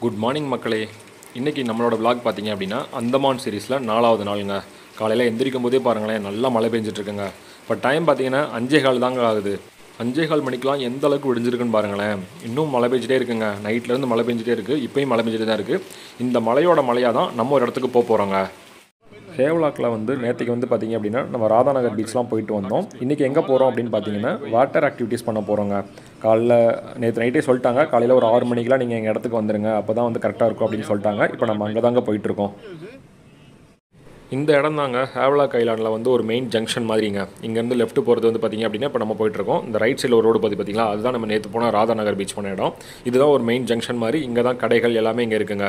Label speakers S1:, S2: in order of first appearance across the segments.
S1: Good morning மக்களே இன்றைக்கி நம்மளோட vlog பார்த்தீங்க அப்படின்னா அந்தமான் சீரீஸில் நாலாவது நாளுங்க காலையில் எந்திரிக்கும் போதே பாருங்களேன் நல்லா மழை பெஞ்சிட்டு இருக்குங்க இப்போ டைம் பார்த்தீங்கன்னா அஞ்சே கால் தாங்க ஆகுது அஞ்சே கால் மணிக்கெலாம் எந்த அளவுக்கு விடிஞ்சிருக்குன்னு பாருங்களேன் இன்னும் மழை பெஞ்சிட்டே இருக்குங்க நைட்லேருந்து மழை பெஞ்சிட்டே இருக்குது இப்போயும் மழை பெஞ்சிட்டே தான் இருக்குது இந்த மலையோட மலையாக தான் நம்ம ஒரு இடத்துக்கு போக போகிறோங்க ஹேவ்லாக்கில் வந்து நேற்றுக்கு வந்து பார்த்தீங்க அப்படின்னா நம்ம ராதாநகர் பீச்லாம் போயிட்டு வந்தோம் இன்றைக்கி எங்கே போகிறோம் அப்படின்னு பார்த்தீங்கன்னா வாட்டர் ஆக்டிவிட்டீஸ் பண்ண போகிறோங்க காலைல நேற்று நைட்டே சொல்லிட்டாங்க காலையில் ஒரு ஆறு மணிக்கெலாம் நீங்கள் எங்கள் இடத்துக்கு வந்துருங்க அப்போ தான் வந்து கரெக்டாக இருக்கும் அப்படின்னு சொல்லிட்டாங்க இப்போ நம்ம அங்கே தாங்க போயிட்டுருக்கோம் இந்த இடம் தாங்க ஹேவ்லாக் ஐலாண்டில் வந்து ஒரு மெயின் ஜங்ஷன் மாதிரிங்க இங்கேருந்து லெஃப்ட் போகிறது வந்து பார்த்தீங்க அப்படின்னா இப்போ நம்ம போயிட்டுருக்கோம் இந்த ரைட் சைடில் ஒரு ரோடு பார்த்து பார்த்தீங்களா அதுதான் நம்ம நேற்று போன ராதாநகர் பீச் போன இடம் இதுதான் ஒரு மெயின் ஜங்ஷன் மாதிரி இங்கே தான் கடைகள் எல்லாமே இங்கே இருக்குங்க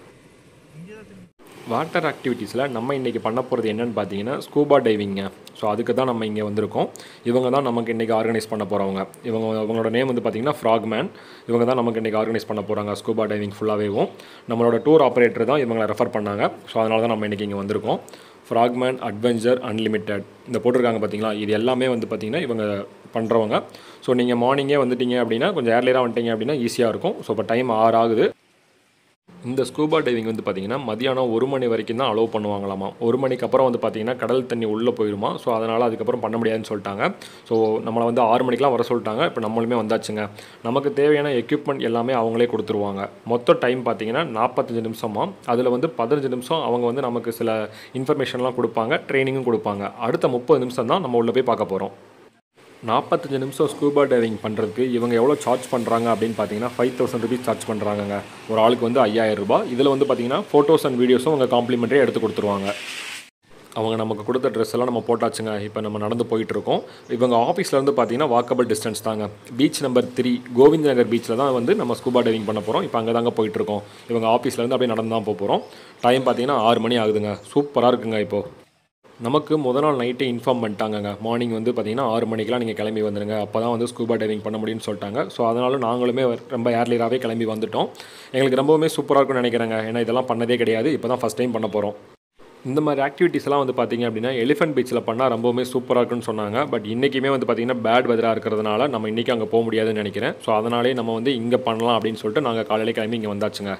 S1: வாட்டர் ஆக்டிவிட்டீஸில் நம்ம இன்றைக்கி பண்ண போகிறது என்னன்னு பார்த்தீங்கன்னா ஸ்கூபா டைவிங்க ஸோ அதுக்கு தான் நம்ம இங்கே வந்திருக்கோம் இவங்க தான் நமக்கு இன்றைக்கி ஆர்கனைஸ் பண்ண போகிறவங்க இவங்க அவங்களோட நேம் வந்து பார்த்திங்கன்னா ஃப்ராக்மேன் இவங்க தான் நமக்கு இன்றைக்கி ஆர்கனைஸ் பண்ண போகிறாங்க ஸ்கூபா டைவிங் ஃபுல்லாகவேவும் நம்மளோட டூர் ஆப்ரேட்டர் தான் இவங்களை ரெஃபர் பண்ணாங்க ஸோ அதனால தான் நம்ம இன்றைக்கி இங்கே வந்திருக்கோம் ஃப்ராக்மேன் அட்வென்ச்சர் அன்லிமிட்டெட் இந்த போட்டிருக்காங்க பார்த்தீங்களா இது எல்லாமே வந்து பார்த்திங்கன்னா இவங்க பண்ணுறவங்க ஸோ நீங்கள் மார்னிங்கே வந்துட்டீங்க அப்படின்னா கொஞ்சம் ஏர்லியராக வந்துட்டீங்க அப்படின்னா ஈஸியாக இருக்கும் ஸோ இப்போ டைம் ஆறு ஆகுது இந்த ஸ்கூபா டைவிங் வந்து பார்த்திங்கன்னா மதியானம் ஒரு மணி வரைக்கும் தான் அலோவ் பண்ணுவாங்களாமா ஒரு மணிக்கு அப்புறம் வந்து பார்த்திங்கன்னா கடல் தண்ணி உள்ளே போயிடுமா ஸோ அதனால் அதுக்கப்புறம் பண்ண முடியாதுன்னு சொல்லிட்டாங்க ஸோ நம்மளை வந்து ஆறு மணிக்கெலாம் வர சொல்லிட்டாங்க இப்போ நம்மளுமே வந்தாச்சுங்க நமக்கு தேவையான எக்யூப்மெண்ட் எல்லாமே அவங்களே கொடுத்துருவாங்க மொத்த டைம் பார்த்தீங்கன்னா நாற்பத்தஞ்சு நிமிஷமா அதில் வந்து பதினஞ்சு நிமிஷம் அவங்க வந்து நமக்கு சில இன்ஃபர்மேஷன்லாம் கொடுப்பாங்க ட்ரைனிங்கும் கொடுப்பாங்க அடுத்த முப்பது நிமிஷம் தான் நம்ம உள்ளே போய் பார்க்க போகிறோம் நாற்பத்தஞ்சு நிமிஷம் ஸ்கூபா டைவிங் பண்ணுறதுக்கு இவங்க எவ்வளோ சார்ஜ் பண்ணுறாங்க அப்படின்னு பார்த்தீங்கன்னா ஃபைவ் தௌசண்ட் ருபீஸ் சார்ஜ் பண்ணுறாங்கங்க ஒரு ஆளுக்கு வந்து ஐயாயிரம் ரூபாய் இதில் வந்து பார்த்தீங்கன்னா ஃபோட்டோஸ் அண்ட் வீடியோஸும் அவங்க காம்ப்ளிமெண்ட்டே எடுத்து கொடுத்துருவாங்க அவங்க நமக்கு கொடுத்த ட்ரெஸ் எல்லாம் நம்ம போட்டாச்சுங்க இப்போ நம்ம நடந்து போயிட்டு இருக்கோம் இவங்க ஆஃபீஸ்லேருந்து பார்த்தீங்கன்னா வாக்கபிள் டிஸ்டன்ஸ் தாங்க beach number three Govind Nagar பீச்சில் தான் வந்து நம்ம ஸ்கூபா டைவிங் பண்ண போகிறோம் இப்போ அங்கே தாங்க போயிட்டு இருக்கோம் இவங்க ஆஃபீஸ்லேருந்து அப்படியே நடந்து தான் போக போகிறோம் டைம் பார்த்தீங்கன்னா ஆறு மணி ஆகுதுங்க சூப்பராக இருக்குங்க இப்போது நமக்கு முத நாள் நைட்டே இன்ஃபார்ம் பண்ணிட்டாங்கங்க மார்னிங் வந்து பார்த்தீங்கன்னா ஆறு மணிக்கெலாம் நீங்கள் கிளம்பி வந்துடுங்க அப்போ தான் வந்து ஸ்கூபா டைவிங் பண்ண முடியும்னு சொல்லிட்டாங்க ஸோ அதனால நாங்களுமே ரொம்ப ஏர்லியராகவே கிளம்பி வந்துட்டோம் எங்களுக்கு ரொம்பவுமே சூப்பராக இருக்கும்னு நினைக்கிறேங்க ஏன்னா இதெல்லாம் பண்ணதே கிடையாது இப்போ தான் ஃபஸ்ட் டைம் பண்ண போகிறோம் இந்த மாதிரி ஆக்டிவிட்டீஸ்லாம் வந்து பார்த்தீங்க அப்படின்னா எலிஃபென்ட் பீச்சில் பண்ணால் ரொம்பவுமே சூப்பராக இருக்குன்னு சொன்னாங்க பட் இன்றைக்குமே வந்து பார்த்தீங்கன்னா பேட் வெதராக இருக்கிறதுனால நம்ம இன்றைக்கி அங்கே போக முடியாதுன்னு நினைக்கிறேன் ஸோ அதனாலே நம்ம வந்து இங்கே பண்ணலாம் அப்படின்னு சொல்லிட்டு நாங்கள் காலையில கிளம்பி இங்கே வந்தாச்சுங்க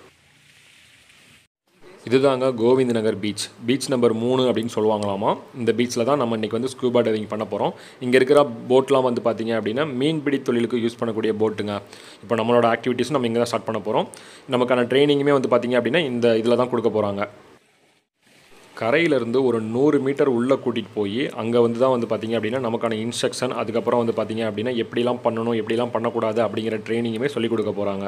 S1: இதுதாங்க Govind Nagar beach beach number மூணு அப்படின்னு சொல்லுவாங்களாமா இந்த பீச்சில் தான் நம்ம இன்றைக்கி வந்து ஸ்கூபா டைவிங் பண்ண போகிறோம் இங்கே இருக்கிற போட்லாம் வந்து பார்த்திங்க அப்படின்னா மீன்பிடி தொழிலுக்கு யூஸ் பண்ணக்கூடிய போட்டுங்க இப்போ நம்மளோட ஆக்டிவிட்டீஸ் நம்ம இங்கே தான் ஸ்டார்ட் பண்ண போகிறோம் நமக்கான ட்ரைனிங்குமே வந்து பார்த்திங்க அப்படின்னா இந்த இதில் தான் கொடுக்க போகிறாங்க கரையிலேருந்து ஒரு நூறு மீட்டர் உள்ளே கூட்டிகிட்டு போய் அங்கே வந்து தான் வந்து பார்த்திங்க அப்படின்னா நமக்கான இன்ஸ்ட்ரக்ஷன் அதுக்கப்புறம் வந்து பார்த்திங்க அப்படின்னா எப்படிலாம் பண்ணணும் எப்படிலாம் பண்ணக்கூடாது அப்படிங்கிற ட்ரைனிங்குமே சொல்லிக் கொடுக்க போகிறாங்க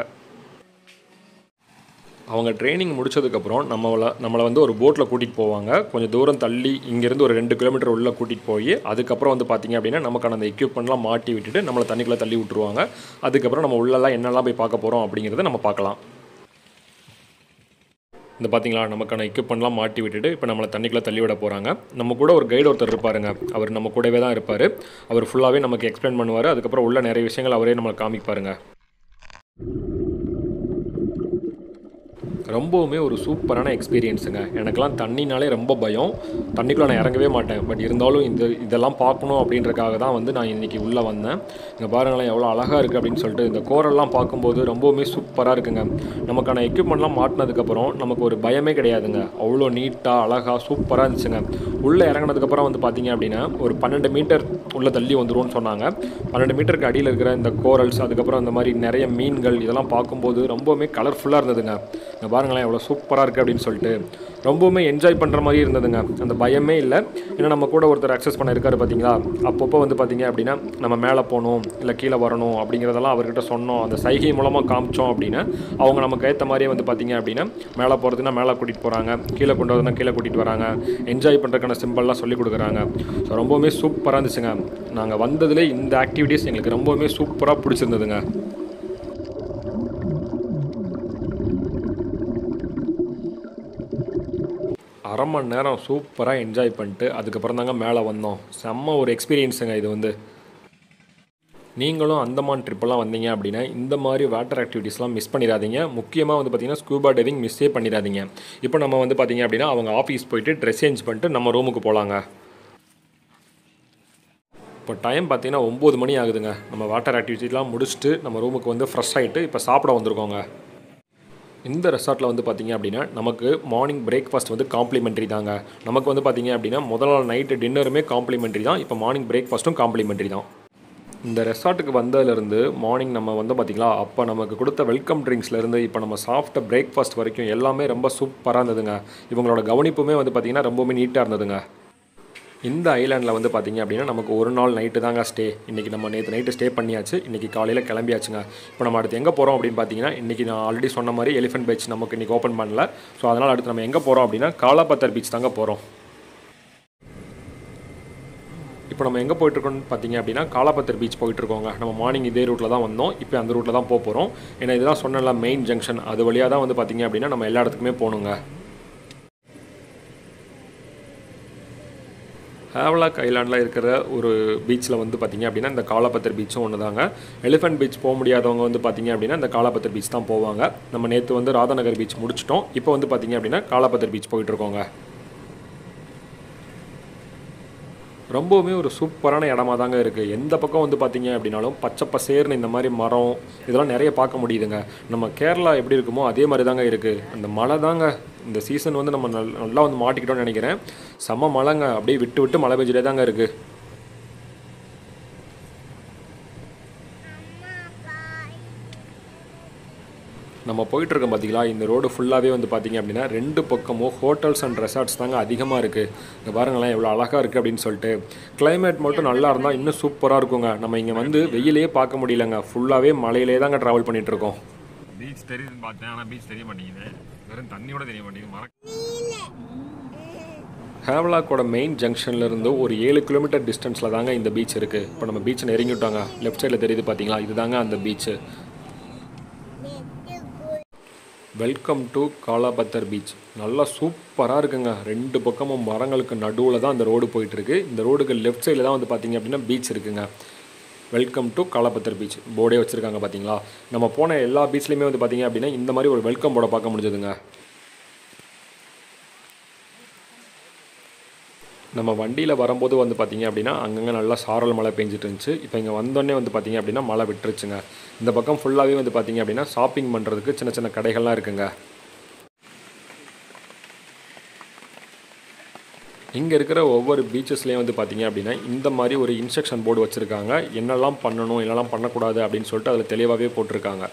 S1: அவங்க ட்ரைனிங் முடிச்சதுக்கப்புறம் நம்மளை நம்மளை வந்து ஒரு போட்டில் கூட்டிகிட்டு போவாங்க கொஞ்சம் தூரம் தள்ளி இங்கேருந்து ஒரு ரெண்டு கிலோமீட்டர் உள்ளே கூட்டிகிட்டு போய் அதுக்கப்புறம் வந்து பார்த்திங்க அப்படின்னா நமக்கான அந்த எக்யூப்மெண்ட்லாம் மாட்டி விட்டுட்டு நம்மளை தண்ணிக்குள்ளே தள்ளி விட்டுருவாங்க அதுக்கப்புறம் நம்ம உள்ளெல்லாம் என்னெல்லாம் போய் பார்க்க போகிறோம் அப்படிங்கிறத நம்ம பார்க்கலாம் இந்த பார்த்தீங்களா நமக்கான எக்யூப்மெண்ட்லாம் மாட்டி விட்டுட்டு இப்போ நம்மளை தண்ணிக்குள்ளே தள்ளி விட போகிறாங்க நம்ம கூட ஒரு கைடு ஒருத்தர் இருப்பாருங்க அவர் நம்ம கூடவே தான் இருப்பார் அவர் ஃபுல்லாகவே நமக்கு எக்ஸ்பிளைன் பண்ணுவார் அதுக்கப்புறம் உள்ள நிறைய விஷயங்கள் அவரே நம்மளை காமிப்பாருங்க ரொம்பவுமே ஒரு சூப்பரான எக்ஸ்பீரியன்ஸுங்க எனக்கெல்லாம் தண்ணினாலே ரொம்ப பயம் தண்ணிக்குள்ளே நான் இறங்கவே மாட்டேன் பட் இருந்தாலும் இந்த இதெல்லாம் பார்க்கணும் அப்படின்றக்காக தான் வந்து நான் இன்றைக்கி உள்ளே வந்தேன் இங்கே பாருங்களேன் எவ்வளோ அழகாக இருக்குது அப்படின்னு சொல்லிட்டு இந்த கோரெல்லாம் பார்க்கும்போது ரொம்பவுமே சூப்பராக இருக்குங்க நமக்கான எக்யூப்மெண்ட்லாம் மாட்டினதுக்கப்புறம் நமக்கு ஒரு பயமே கிடையாதுங்க அவ்வளோ நீட்டாக அழகாக சூப்பராக இருந்துச்சுங்க உள்ளே இறங்கினதுக்கப்புறம் வந்து பார்த்தீங்க அப்படின்னா ஒரு பன்னெண்டு மீட்டர் உள்ளே தள்ளி வந்துரும்னு சொன்னாங்க பன்னெண்டு மீட்டருக்கு அடியில் இருக்கிற இந்த கோரல்ஸ் அதுக்கப்புறம் அந்த மாதிரி நிறைய மீன்கள் இதெல்லாம் பார்க்கும்போது ரொம்பவுமே கலர்ஃபுல்லாக இருந்ததுங்க இங்கே பாருங்களேன் எவ்வளோ சூப்பராக இருக்குது அப்படின்னு சொல்லிட்டு ரொம்பவுமே என்ஜாய் பண்ணுற மாதிரி இருந்ததுங்க அந்த பயமே இல்லை ஏன்னா நம்ம கூட ஒருத்தர் அக்சஸ் பண்ண இருக்காரு பார்த்தீங்களா அப்பப்போ வந்து பார்த்தீங்க அப்படின்னா நம்ம மேலே போகணும் இல்லை கீழே வரணும் அப்படிங்கிறதெல்லாம் அவர்கிட்ட சொன்னோம் அந்த சைகை மூலமாக காமிச்சோம் அப்படின்னா அவங்க நமக்கு ஏற்ற மாதிரியே வந்து பார்த்தீங்க அப்படின்னா மேலே போகிறதுனா மேலே கூட்டிகிட்டு போகிறாங்க கீழே கொண்டு வரதுனா கீழே கூட்டிகிட்டு வராங்க என்ஜாய் பண்ணுறதுக்கான சிம்பிள்லாம் சொல்லி கொடுக்குறாங்க ஸோ ரொம்பவுமே சூப்பராக இருந்துச்சுங்க நாங்கள் வந்ததுலேயே இந்த ஆக்டிவிட்டீஸ் எங்களுக்கு ரொம்பவுமே சூப்பராக பிடிச்சிருந்ததுங்க அரை மணி நேரம் சூப்பராக என்ஜாய் பண்ணிட்டு அதுக்கப்புறம் தாங்க மேலே வந்தோம் செம்ம ஒரு எக்ஸ்பீரியன்ஸுங்க இது வந்து நீங்களும் அந்தமான் ட்ரிப்பெல்லாம் வந்தீங்க அப்படின்னா இந்த மாதிரி வாட்டர் ஆக்டிவிட்டீஸ்லாம் மிஸ் பண்ணிடாதீங்க முக்கியமாக வந்து பார்த்தீங்கன்னா ஸ்கூபா டைவிங் மிஸ்ஸே பண்ணிடாதீங்க இப்போ நம்ம வந்து பார்த்தீங்க அப்படின்னா அவங்க ஆஃபீஸ் போயிட்டு ட்ரெஸ் சேஞ்ச் பண்ணிட்டு நம்ம ரூமுக்கு போகலாங்க இப்போ டைம் பார்த்தீங்கன்னா ஒம்பது மணி ஆகுதுங்க நம்ம வாட்டர் ஆக்டிவிட்டிலாம் முடிச்சுட்டு நம்ம ரூமுக்கு வந்து ஃப்ரெஷ் ஆகிட்டு இப்போ சாப்பிட வந்திருக்கோங்க இந்த ரெசார்ட்டில் வந்து பார்த்தீங்க அப்படின்னா நமக்கு மார்னிங் பிரேக்ஃபாஸ்ட் வந்து காம்ப்ளிமெண்ட்ரி தாங்க நமக்கு வந்து பார்த்தீங்க அப்படின்னா முதல் நாள் நைட்டு டின்னருமே காம்ப்ளிமெண்ட்ரி தான் இப்போ மார்னிங் பிரேக்ஃபாஸ்ட்டும் காம்ப்ளிமெண்ட்ரி தான் இந்த ரெசார்ட்டுக்கு வந்ததுலேருந்து மார்னிங் நம்ம வந்து பார்த்திங்களா அப்போ நமக்கு கொடுத்த வெல்கம் ட்ரிங்க்ஸ்லேருந்து இப்போ நம்ம சாப்பிட்ட பிரேக்ஃபாஸ்ட் வரைக்கும் எல்லாமே ரொம்ப சூப்பராக இருந்ததுங்க இவங்களோட கவனிப்புமே வந்து பார்த்திங்கன்னா ரொம்பவுமே நீட்டாக இருந்ததுங்க இந்த ஐலாண்டில் வந்து பார்த்திங்க அப்படின்னா நமக்கு ஒரு நாள் நைட்டு தாங்க ஸ்டே இன்றைக்கி நம்ம நேற்று நைட்டு ஸ்டே பண்ணியாச்சு இன்றைக்கி காலையில் கிளம்பியாச்சுங்க இப்போ நம்ம அடுத்து எங்கே போகிறோம் அப்படின்னு பார்த்தீங்கன்னா இன்றைக்கி நான் ஆல்ரெடி சொன்ன மாதிரி எலிஃபென்ட் பீச் நமக்கு இன்றைக்கி ஓப்பன் பண்ணல ஸோ அதனால் அடுத்து நம்ம எங்கே போகிறோம் அப்படின்னா காலாபத்தர் பீச் தாங்க போகிறோம் இப்போ நம்ம எங்கே போயிட்டுருக்கோம்னு பார்த்தீங்க அப்படின்னா காலாபத்தர் பீச் போயிட்டுருக்கோங்க நம்ம மார்னிங் இதே ரூட்டில் தான் வந்தோம் இப்போ அந்த ரூட்டில் தான் போக போகிறோம் ஏன்னா இதுதான் சொன்னல மெயின் ஜங்ஷன் அது வழியாக தான் வந்து பார்த்தீங்க அப்படின்னா நம்ம எல்லா இடத்துக்குமே போகணுங்க ஹேவலாக் ஐலாண்டில் இருக்கிற ஒரு பீச்சில் வந்து பார்த்திங்க அப்படின்னா இந்த காலாபத்தர் பீச்சும் ஒன்று தாங்க எலிஃபென்ட் பீச் போக முடியாதவங்க வந்து பார்த்திங்க அப்படின்னா இந்த காலாபத்தர் பீச் தான் போவாங்க நம்ம நேற்று வந்து ராதாநகர் பீச் முடிச்சிட்டோம் இப்போ வந்து பார்த்திங்க அப்படின்னா காலாபத்தர் பீச் போயிட்டுருக்கோங்க ரொம்பவுமே ஒரு சூப்பரான இடமா தாங்க இருக்குது எந்த பக்கம் வந்து பார்த்தீங்க அப்படின்னாலும் பச்சை பசேர்னு இந்த மாதிரி மரம் இதெல்லாம் நிறைய பார்க்க முடியுதுங்க நம்ம கேரளா எப்படி இருக்குமோ அதே மாதிரி தாங்க இருக்குது அந்த மழை தாங்க இந்த சீசன் வந்து நம்ம நல் நல்லா வந்து மாட்டிக்கிட்டோம்னு நினைக்கிறேன் செம்ம மழைங்க அப்படியே விட்டு விட்டு மழை பெஞ்சிட்டே தாங்க இருக்குது நம்ம போயிட்டுருக்கோம் பார்த்தீங்களா இந்த ரோடு ஃபுல்லாகவே வந்து பார்த்தீங்க அப்படின்னா ரெண்டு பக்கமும் ஹோட்டல்ஸ் அண்ட் ரெசார்ட்ஸ் தாங்க அதிகமாக இருக்குது இங்கே பாருங்களேன் எவ்வளோ அழகாக இருக்குது அப்படின்னு சொல்லிட்டு கிளைமேட் மட்டும் நல்லா இருந்தால் இன்னும் சூப்பராக இருக்குங்க நம்ம இங்கே வந்து வெயிலே பார்க்க முடியலங்க ஃபுல்லாகவே மலையிலே தாங்க ட்ராவல் பண்ணிகிட்ருக்கோம்
S2: பீச் தெரியுதுன்னு பார்த்தேன் ஆனால் பீச் தெரிய மாட்டேங்குது வெறும் தண்ணியோட தெரிய மாட்டேங்குது மற
S1: ஹேவலாக்கோட மெயின் ஜங்ஷன்லேருந்து ஒரு ஏழு கிலோமீட்டர் டிஸ்டன்ஸில் தாங்க இந்த பீச் இருக்குது இப்போ நம்ம பீச்சை நெருங்கி விட்டாங்க லெஃப்ட் சைடில் தெரியுது பார்த்தீங்களா இதுதாங்க அந்த beach welcome to Kalapathar beach நல்லா சூப்பராக இருக்குங்க ரெண்டு பக்கமும் மரங்களுக்கு நடுவில் தான் அந்த ரோடு போயிட்டுருக்கு இந்த ரோடுக்கு லெஃப்ட் சைடில் தான் வந்து பார்த்தீங்க அப்படின்னா பீச் இருக்குங்க வெல்கம் டு காலாபத்தர் பீச் போர்டே வச்சுருக்காங்க பார்த்தீங்களா நம்ம போன எல்லா பீச்லேயுமே வந்து பார்த்தீங்க அப்படின்னா இந்த மாதிரி ஒரு வெல்கம் போர்டை பார்க்க முடிஞ்சதுங்க நம்ம வண்டியில் வரும்போது வந்து பார்த்தீங்க அப்படின்னா அங்கங்கே நல்லா சாரல் மழை பெஞ்சிட்டு இருந்துச்சு இப்போ இங்கே வந்தோடனே வந்து பார்த்தீங்க அப்படின்னா மழை விட்டுருச்சுங்க இந்த பக்கம் ஃபுல்லாகவே வந்து பார்த்தீங்க அப்படின்னா ஷாப்பிங் பண்ணுறதுக்கு சின்ன சின்ன கடைகள்லாம் இருக்குங்க இங்கே இருக்கிற ஒவ்வொரு பீச்சஸ்லேயும் வந்து பார்த்தீங்க அப்படின்னா இந்த மாதிரி ஒரு இன்ஸ்ட்ரக்ஷன் போர்டு வச்சுருக்காங்க என்னெல்லாம் பண்ணணும் என்னெல்லாம் பண்ணக்கூடாது அப்படின்னு சொல்லிட்டு அதில் தெளிவாகவே போட்டிருக்காங்க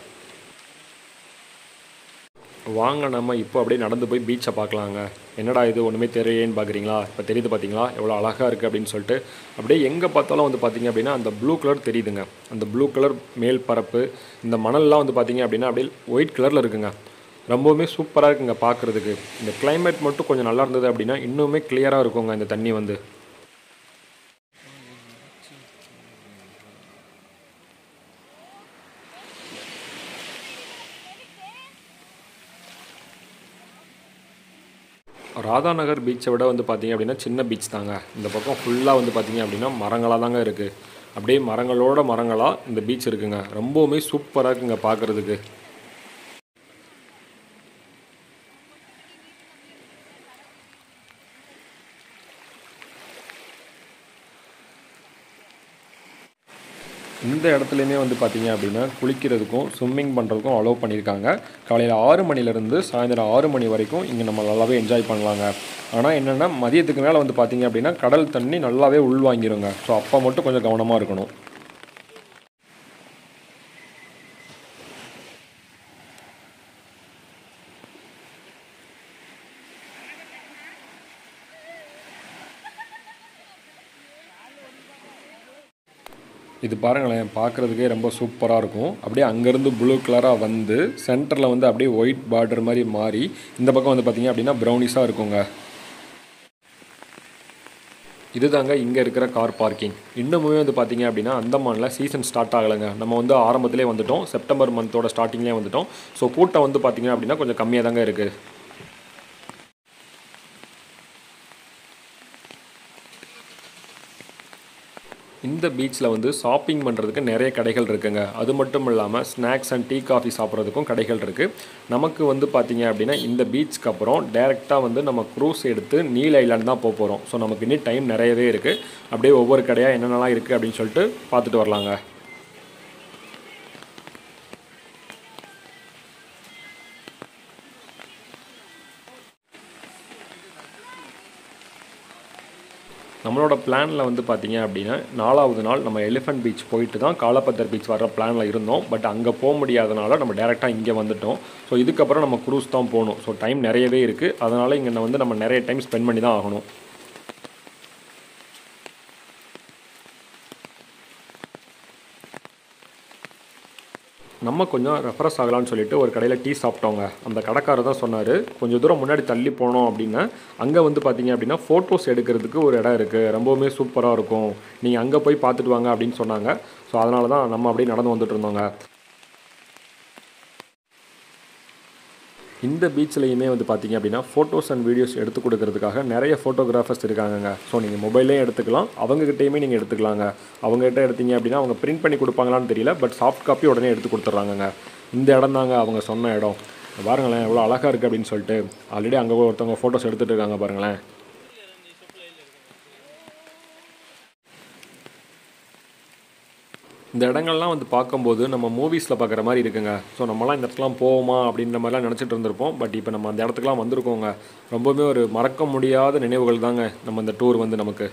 S1: வாங்க நம்ம இப்போ அப்படியே நடந்து போய் பீச்சை பார்க்கலாங்க என்னடா இது ஒன்றுமே தெரியலேன்னு பார்க்குறீங்களா இப்போ தெரியுது பார்த்தீங்களா எவ்வளோ அழகாக இருக்குது அப்படின்னு சொல்லிட்டு அப்படியே எங்கே பார்த்தாலும் வந்து பார்த்தீங்க அப்படின்னா அந்த ப்ளூ கலர் தெரியுதுங்க அந்த ப்ளூ கலர் மேல் பரப்பு இந்த மணல்லாம் வந்து பார்த்தீங்க அப்படின்னா அப்படியே ஒயிட் கலரில் இருக்குங்க ரொம்பவுமே சூப்பராக இருக்குங்க பார்க்குறதுக்கு இந்த கிளைமேட் மட்டும் கொஞ்சம் நல்லா இருந்தது அப்படின்னா இன்னுமே கிளியராக இருக்குங்க இந்த தண்ணி வந்து ராதாநகர் பீச்சை விட வந்து பார்த்தீங்க அப்படின்னா சின்ன பீச் தாங்க இந்த பக்கம் ஃபுல்லாக வந்து பார்த்தீங்க அப்படின்னா மரங்களாக தாங்க இருக்குது அப்படியே மரங்களோட மரங்களாக இந்த பீச் இருக்குங்க ரொம்பவுமே சூப்பராக இருக்குங்க பார்க்குறதுக்கு இந்த இடத்துலையுமே வந்து பார்த்தீங்க அப்படின்னா குளிக்கிறதுக்கும் ஸ்விம்மிங் பண்ணுறதுக்கும் அலோவ் பண்ணியிருக்காங்க காலையில் ஆறு மணிலேருந்து சாயந்தரம் ஆறு மணி வரைக்கும் இங்கே நம்ம நல்லாவே என்ஜாய் பண்ணலாங்க ஆனால் என்னென்னா மதியத்துக்கு மேலே வந்து பார்த்தீங்க அப்படின்னா கடல் தண்ணி நல்லாவே உள்வாங்கிருங்க ஸோ அப்போ மட்டும் கொஞ்சம் கவனமாக இருக்கணும் இது பாருங்களேன் பார்க்குறதுக்கே ரொம்ப சூப்பராக இருக்கும் அப்படியே அங்கேருந்து ப்ளூ கலராக வந்து சென்டரில் வந்து அப்படியே ஒயிட் பார்டர் மாதிரி மாறி இந்த பக்கம் வந்து பார்த்திங்க அப்படின்னா ப்ரௌனிஸாக இருக்குங்க இதுதாங்க இங்கே இருக்கிற கார் பார்க்கிங் இன்னுமே வந்து பார்த்தீங்க அப்படின்னா அந்தமானில் சீசன் ஸ்டார்ட் ஆகலைங்க நம்ம வந்து ஆரம்பத்திலே வந்துட்டோம் செப்டம்பர் மந்தோட ஸ்டார்டிங்லேயே வந்துட்டோம் ஸோ கூட்டம் வந்து பார்த்தீங்க அப்படின்னா கொஞ்சம் கம்மியாக தாங்க இருக்குது இந்த பீச்சில் வந்து ஷாப்பிங் பண்ணுறதுக்கு நிறைய கடைகள் இருக்குங்க அது மட்டும் இல்லாமல் ஸ்நாக்ஸ் அண்ட் டீ காஃபி சாப்பிட்றதுக்கும் கடைகள் இருக்குது நமக்கு வந்து பார்த்தீங்க அப்படின்னா இந்த பீச்சுக்கு அப்புறம் டேரெக்டாக வந்து நம்ம க்ரூஸ் எடுத்து நீல் ஐலாண்ட் தான் போக போகிறோம் ஸோ நமக்கு இன்னும் டைம் நிறையவே இருக்குது அப்படியே ஒவ்வொரு கடையாக என்னென்னலாம் இருக்குது அப்படின்னு சொல்லிட்டு பார்த்துட்டு வரலாங்க நம்மளோட பிளானில் வந்து பார்த்தீங்க அப்படின்னா நாலாவது நாள் நம்ம எலிஃபண்ட் பீச் போயிட்டு தான் காலப்பத்தர் பீச் வர பிளானில் இருந்தோம் பட் அங்கே போக முடியாதனால நம்ம டேரெக்டாக இங்கே வந்துட்டோம் ஸோ இதுக்கப்புறம் நம்ம க்ரூஸ் தான் போகணும் ஸோ டைம் நிறையவே இருக்குது அதனால் இங்கே வந்து நம்ம நிறைய டைம் ஸ்பெண்ட் பண்ணி தான் ஆகணும் நம்ம கொஞ்சம் ரெஃப்ரெஷ் ஆகலாம்னு சொல்லிட்டு ஒரு கடையில் டீ சாப்பிட்டோங்க அந்த கடைக்காரர் தான் சொன்னார் கொஞ்சம் தூரம் முன்னாடி தள்ளி போனோம் அப்படின்னா அங்கே வந்து பார்த்தீங்க அப்படின்னா ஃபோட்டோஸ் எடுக்கிறதுக்கு ஒரு இடம் இருக்குது ரொம்பவுமே சூப்பராக இருக்கும் நீங்கள் அங்கே போய் பார்த்துட்டு வாங்க அப்படின்னு சொன்னாங்க ஸோ அதனால தான் நம்ம அப்படியே நடந்து வந்துட்டு இருந்தோங்க இந்த பீச்லையுமே வந்து பார்த்தீங்க அப்படின்னா ஃபோட்டோஸ் அண்ட் வீடியோஸ் எடுத்து கொடுக்கறதுக்காக நிறைய ஃபோட்டோகிராஃபர்ஸ் இருக்காங்கங்க ஸோ நீங்கள் மொபைல்லையும் எடுத்துக்கலாம் அவங்ககிட்டயுமே நீங்கள் எடுத்துக்கலாங்க அவங்ககிட்ட எடுத்தீங்க அப்படின்னா அவங்க பிரிண்ட் பண்ணி கொடுப்பாங்களான்னு தெரியல பட் சாஃப்ட் காப்பி உடனே எடுத்து கொடுத்துட்றாங்கங்க இந்த இடம் தாங்க அவங்க சொன்ன இடம் பாருங்களேன் எவ்வளோ அழகாக இருக்குது அப்படின்னு சொல்லிட்டு ஆல்ரெடி அங்கே ஒருத்தவங்க ஃபோட்டோஸ் எடுத்துகிட்டு இருக்காங்க பாருங்களேன் இந்த இடங்கள்லாம் வந்து பார்க்கும்போது நம்ம மூவிஸில் பார்க்குற மாதிரி இருக்குங்க ஸோ நம்மலாம் இந்த இடத்துக்குலாம் போவோமா அப்படின்ற மாதிரிலாம் நினச்சிட்டு இருந்திருப்போம் பட் இப்போ நம்ம அந்த இடத்துக்குலாம் வந்திருக்கோங்க ரொம்பவுமே ஒரு மறக்க முடியாத நினைவுகள் தாங்க நம்ம இந்த டூர் வந்து நமக்கு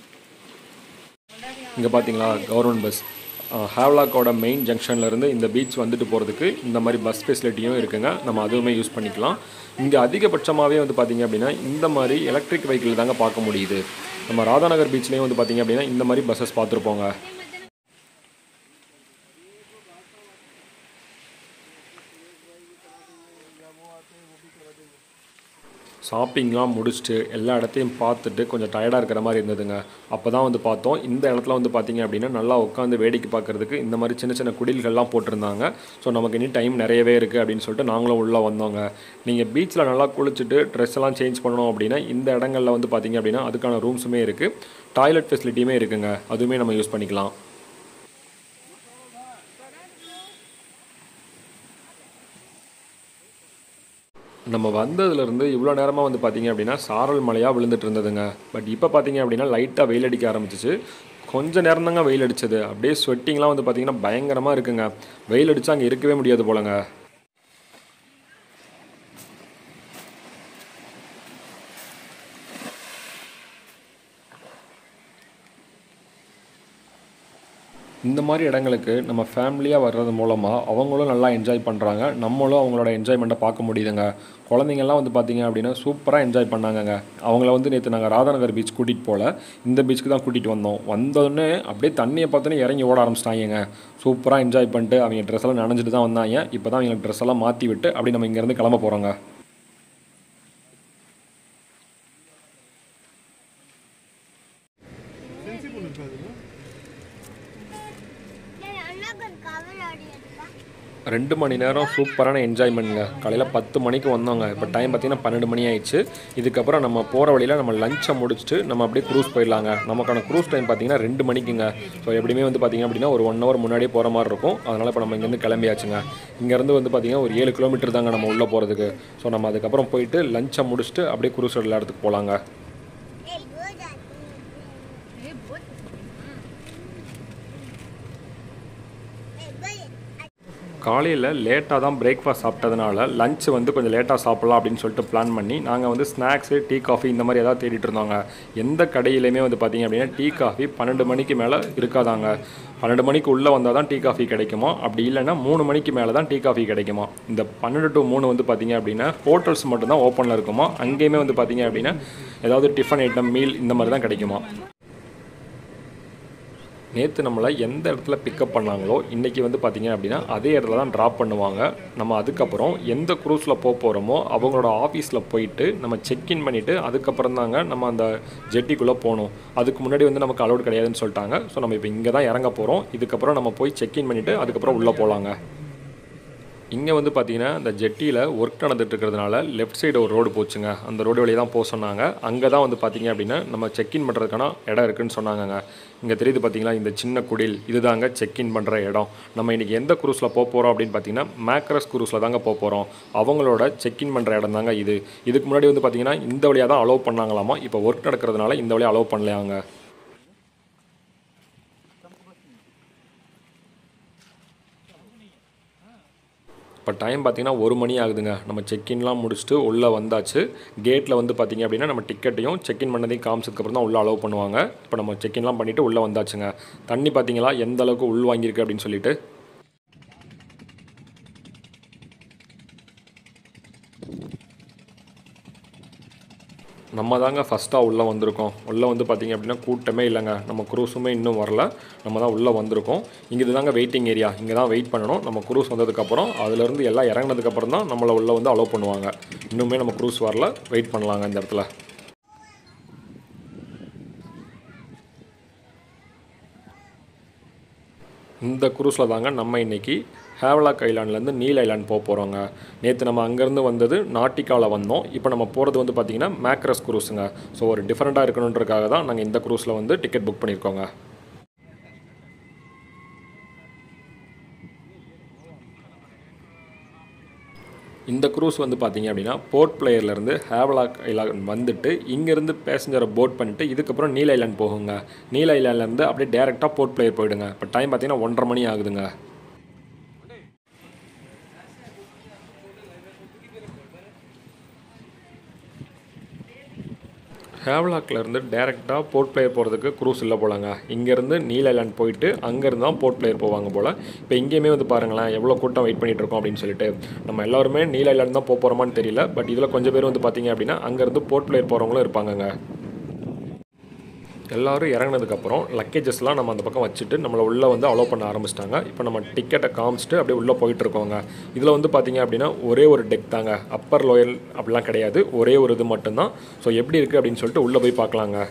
S1: இங்கே பார்த்தீங்களா கவர்மெண்ட் பஸ் ஹேவ்லாக்கோட மெயின் ஜங்ஷன்லேருந்து இந்த பீச் வந்துட்டு போகிறதுக்கு இந்த மாதிரி பஸ் ஃபெசிலிட்டியும் இருக்குங்க நம்ம அதுவுமே யூஸ் பண்ணிக்கலாம் இங்கே அதிகபட்சமாகவே வந்து பார்த்திங்க அப்படின்னா இந்த மாதிரி எலக்ட்ரிக் வெஹிக்கிள் தாங்க பார்க்க முடியுது நம்ம ராதாநகர் பீச்லேயும் வந்து பார்த்திங்க அப்படின்னா இந்த மாதிரி பஸ்ஸஸ் பார்த்துருப்போங்க ஷாப்பிங்லாம் முடிச்சுட்டு எல்லா இடத்தையும் பார்த்துட்டு கொஞ்சம் டயர்டாக இருக்கிற மாதிரி இருந்ததுங்க அப்போ தான் வந்து பார்த்தோம் இந்த இடத்துல வந்து பார்த்தீங்க அப்படின்னா நல்லா உட்காந்து வேடிக்கை பார்க்குறதுக்கு இந்த மாதிரி சின்ன சின்ன குடில்கள்லாம் போட்டிருந்தாங்க ஸோ நமக்கு இனி டைம் நிறையவே இருக்குது அப்படின்னு சொல்லிட்டு நாங்களும் உள்ளே வந்தோங்க நீங்கள் பீச்சில் நல்லா குளிச்சுட்டு ட்ரெஸ் எல்லாம் சேஞ்ச் பண்ணணும் அப்படின்னா இந்த இடங்களில் வந்து பார்த்தீங்க அப்படின்னா அதுக்கான ரூம்ஸுமே இருக்குது டாய்லெட் ஃபெசிலிட்டியுமே இருக்குங்க அதுவுமே நம்ம யூஸ் பண்ணிக்கலாம் நம்ம வந்ததுலேருந்து இவ்வளோ நேரமாக வந்து பார்த்தீங்க அப்படின்னா சாரல் மழையாக விழுந்துட்டு இருந்ததுங்க பட் இப்போ பார்த்தீங்க அப்படின்னா லைட்டாக வெயில் அடிக்க ஆரம்பிச்சிச்சு கொஞ்ச நேரம் தாங்க வெயில் அடிச்சது அப்படியே ஸ்வெட்டிங்லாம் வந்து பார்த்தீங்கன்னா பயங்கரமாக இருக்குங்க வெயில் அடிச்சா அங்கே இருக்கவே முடியாது போலங்க இந்த மாதிரி இடங்களுக்கு நம்ம ஃபேமிலியாக வர்றது மூலமாக அவங்களும் நல்லா என்ஜாய் பண்ணுறாங்க நம்மளும் அவங்களோட என்ஜாய்மெண்ட்டை பார்க்க முடியுதுங்க குழந்தைங்கள்லாம் வந்து பார்த்தீங்க அப்படின்னா சூப்பராக என்ஜாய் பண்ணாங்கங்க அவங்கள வந்து நேற்று நாங்கள் ராதாநகர் பீச் கூட்டிகிட்டு போகல இந்த பீச்சுக்கு தான் கூட்டிகிட்டு வந்தோம் வந்தோடனே அப்படியே தண்ணியை பார்த்தோன்னே இறங்கி ஓட ஆரம்பிச்சிட்டாங்க சூப்பராக என்ஜாய் பண்ணிட்டு அவங்க ட்ரெஸ் எல்லாம் நனைஞ்சிட்டு தான் வந்தாங்க இப்போ தான் அவங்க ட்ரெஸ் எல்லாம் மாற்றி விட்டு அப்படி நம்ம இங்கேருந்து கிளம்ப போகிறோங்க ரெண்டு மணி நேரம் சூப்பரான என்ஜாய்மெண்ட்ங்க காலையில் பத்து மணிக்கு வந்தோங்க இப்போ டைம் பார்த்தீங்கன்னா பன்னெண்டு மணி ஆயிடுச்சு இதுக்கப்புறம் நம்ம போகிற வழியில் நம்ம லஞ்சை முடிச்சுட்டு நம்ம அப்படியே க்ரூஸ் போயிடலாங்க நமக்கான க்ரூஸ் டைம் பார்த்தீங்கன்னா ரெண்டு மணிக்குங்க ஸோ எப்படியுமே வந்து பார்த்தீங்க அப்படின்னா ஒரு ஒன் ஹவர் முன்னாடியே போகிற மாதிரி இருக்கும் அதனால் இப்போ நம்ம இங்கேருந்து கிளம்பியாச்சுங்க இங்கேருந்து வந்து பார்த்தீங்கன்னா ஒரு ஏழு கிலோமீட்டர் தாங்க நம்ம உள்ளே போகிறதுக்கு ஸோ நம்ம அதுக்கப்புறம் போயிட்டு லஞ்சை முடிச்சுட்டு அப்படியே க்ரூஸ் எல்லா இடத்துக்கு போகலாங்க காலையில் லேட்டாக தான் பிரேக்ஃபாஸ்ட் சாப்பிட்டதுனால லஞ்ச் வந்து கொஞ்சம் லேட்டாக சாப்பிட்லாம் அப்படின்னு சொல்லிட்டு பிளான் பண்ணி நாங்கள் வந்து ஸ்நாக்ஸு டீ காஃபி இந்த மாதிரி ஏதாவது தேடிட்டு இருந்தோங்க எந்த கடையிலையுமே வந்து பார்த்தீங்க அப்படின்னா டீ காஃபி பன்னெண்டு மணிக்கு மேலே இருக்காதாங்க பன்னெண்டு மணிக்கு உள்ளே வந்தால் தான் டீ காஃபி கிடைக்குமா அப்படி இல்லைன்னா மூணு மணிக்கு மேலே தான் டீ காஃபி கிடைக்குமா இந்த பன்னெண்டு டு மூணு வந்து பார்த்தீங்க அப்படின்னா ஹோட்டல்ஸ் மட்டும்தான் ஓப்பனில் இருக்குமா அங்கேயுமே வந்து பார்த்தீங்க அப்படின்னா ஏதாவது டிஃபன் ஐட்டம் மீல் இந்த மாதிரி தான் கிடைக்குமா நேற்று நம்மளை எந்த இடத்துல பிக்கப் பண்ணாங்களோ இன்றைக்கி வந்து பார்த்திங்க அப்படின்னா அதே இடத்துல தான் ட்ராப் பண்ணுவாங்க நம்ம அதுக்கப்புறம் எந்த க்ரூஸில் போக போகிறோமோ அவங்களோட ஆஃபீஸில் போயிட்டு நம்ம செக்இன் பண்ணிவிட்டு அதுக்கப்புறம் தாங்க நம்ம அந்த ஜெட்டிக்குள்ளே போகணும் அதுக்கு முன்னாடி வந்து நமக்கு அலௌட் கிடையாதுன்னு சொல்லிட்டாங்க ஸோ நம்ம இப்போ இங்கே தான் இறங்க போகிறோம் இதுக்கப்புறம் நம்ம போய் செக்இன் பண்ணிவிட்டு அதுக்கப்புறம் உள்ளே போகலாங்க இங்கே வந்து பார்த்தீங்கன்னா இந்த ஜெட்டியில் ஒர்க் நடந்துட்டு இருக்கிறதுனால லெஃப்ட் சைடு ஒரு ரோடு போச்சுங்க அந்த ரோடு வழியாக தான் போக சொன்னாங்க அங்கே தான் வந்து பார்த்தீங்க அப்படின்னா நம்ம செக்இன் பண்ணுறதுக்கான இடம் இருக்குன்னு சொன்னாங்கங்க இங்கே தெரியுது பார்த்தீங்களா இந்த சின்ன குடில் இதுதாங்க செக்இன் பண்ணுற இடம் நம்ம இன்றைக்கி எந்த குரூஸில் போக போகிறோம் அப்படின்னு பார்த்தீங்கன்னா மேக்ரஸ் குரூஸில் தாங்க போக போகிறோம் அவங்களோட செக்இன் பண்ணுற இடம் தாங்க இது இதுக்கு முன்னாடி வந்து பார்த்தீங்கன்னா இந்த வழியாக தான் அலோவ் பண்ணாங்களாமா இப்போ ஒர்க் நடக்கிறதுனால இந்த வழியாக அலோவ் பண்ணலையாங்க இப்போ டைம் பார்த்தீங்கன்னா ஒரு மணி ஆகுதுங்க நம்ம செக்இன்லாம் முடிச்சுட்டு உள்ளே வந்தாச்சு கேட்டில் வந்து பார்த்தீங்க அப்படின்னா நம்ம டிக்கெட்டையும் செக்இன் பண்ணதையும் காமிச்சதுக்கப்புறம் தான் உள்ளே அலோவ் பண்ணுவாங்க இப்போ நம்ம செக்இன்லாம் பண்ணிவிட்டு உள்ளே வந்தாச்சுங்க தண்ணி பார்த்தீங்களா எந்த அளவுக்கு உள் வாங்கியிருக்கு அப்படின்னு சொல்லிட்டு நம்ம தாங்க ஃபஸ்ட்டாக உள்ளே வந்திருக்கோம் உள்ளே வந்து பார்த்திங்க அப்படின்னா கூட்டமே இல்லைங்க நம்ம குரூஸுமே இன்னும் வரல நம்ம தான் உள்ளே வந்திருக்கோம் இங்கே இதுதாங்க வெயிட்டிங் ஏரியா இங்கே தான் வெயிட் பண்ணணும் நம்ம குரூஸ் வந்ததுக்கப்புறம் அதுலேருந்து எல்லாம் இறங்கினதுக்கப்புறம் தான் நம்மளை உள்ளே வந்து அலோவ் பண்ணுவாங்க இன்னுமே நம்ம குரூஸ் வரல வெயிட் பண்ணலாங்க இந்த இடத்துல இந்த குரூஸில் தாங்க நம்ம இன்றைக்கி ஹேவலாக் ஐலாண்ட்லேருந்து நீல் ஐலாண்ட் போக போகிறோங்க நேற்று நம்ம அங்கேருந்து வந்தது நாட்டிக்காவில் வந்தோம் இப்போ நம்ம போகிறது வந்து பார்த்திங்கன்னா மேக்ரஸ் குரூஸுங்க ஸோ ஒரு டிஃப்ரெண்ட்டாக இருக்கணுன்றதுக்காக தான் நாங்கள் இந்த குரூஸில் வந்து டிக்கெட் புக் பண்ணியிருக்கோங்க இந்த குரூஸ் வந்து பார்த்தீங்க அப்படின்னா போர்ட் பிளேயர்லேருந்து ஹேவலாக் ஐலாண்ட் வந்துட்டு இங்கேருந்து பேசஞ்சரை போட் பண்ணிட்டு இதுக்கப்புறம் நீல் ஐலாண்ட் போகுங்க நீல் ஐலாண்ட்லேருந்து அப்படியே டேரெக்டாக போர்ட் பிளேயர் போயிடுங்க இப்போ டைம் பார்த்தீங்கன்னா ஒன்றரை மணி ஆகுதுங்க ஹேவ்லாக்லேருந்து டேரெக்டாக போர்ட் பிளேயர் போகிறதுக்கு க்ரூஸ் இல்லை போலாங்க இங்கேருந்து நீல் ஐலாண்ட் போயிட்டு அங்கேருந்து தான் போர்ட் பிளேயர் போவாங்க போல் இப்போ இங்கேயுமே வந்து பாருங்களேன் எவ்வளோ கூட்டம் வெயிட் பண்ணிட்டு இருக்கோம் அப்படின்னு சொல்லிட்டு நம்ம எல்லாருமே நீல் ஐலாண்ட் தான் போக போகிறோமான்னு தெரியல பட் இதில் கொஞ்சம் பேர் வந்து பார்த்தீங்க அப்படின்னா அங்கேருந்து போர்ட் பிளேயர் போகிறவங்களும் இருப்பாங்கங்க எல்லோரும் இறங்கினதுக்கப்புறம் லக்கேஜஸ்லாம் நம்ம அந்த பக்கம் வச்சுட்டு நம்மளை உள்ளே வந்து அலோவ் பண்ண ஆரம்பிச்சிட்டாங்க இப்போ நம்ம டிக்கெட்டை காமிச்சிட்டு அப்படியே உள்ளே போயிட்டுருக்கோங்க இதில் வந்து பார்த்தீங்க அப்படின்னா ஒரே ஒரு டெக் தாங்க அப்பர் லோயர் அப்படிலாம் கிடையாது ஒரே ஒரு இது மட்டும்தான் ஸோ எப்படி இருக்குது அப்படின்னு சொல்லிட்டு உள்ளே போய் பார்க்கலாங்க